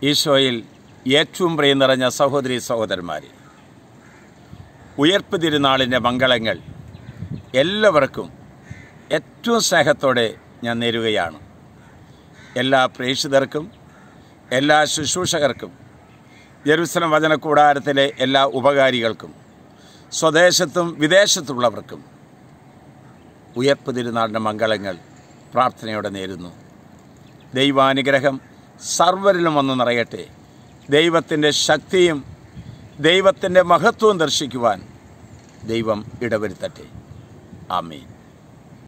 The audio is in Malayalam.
ഈശോയിൽ ഏറ്റവും പ്രിയം നിറഞ്ഞ സഹോദരി സഹോദരന്മാരെ ഉയർപ്പ് തിരുനാളിൻ്റെ മംഗളങ്ങൾ എല്ലാവർക്കും ഏറ്റവും സ്നേഹത്തോടെ ഞാൻ നേരുകയാണ് എല്ലാ പ്രേക്ഷിതർക്കും എല്ലാ ശുശ്രൂഷകർക്കും ജെറുസലം വചന കൂടാരത്തിലെ എല്ലാ ഉപകാരികൾക്കും സ്വദേശത്തും വിദേശത്തുള്ളവർക്കും ഉയർപ്പ് തിരുനാളിൻ്റെ മംഗളങ്ങൾ പ്രാർത്ഥനയോടെ നേരുന്നു ദൈവാനുഗ്രഹം സർവരിലും വന്നു നിറയട്ടെ ദൈവത്തിൻ്റെ ശക്തിയും ദൈവത്തിൻ്റെ മഹത്വവും ദർശിക്കുവാൻ ദൈവം ഇടവരുത്തട്ടെ ആമീൻ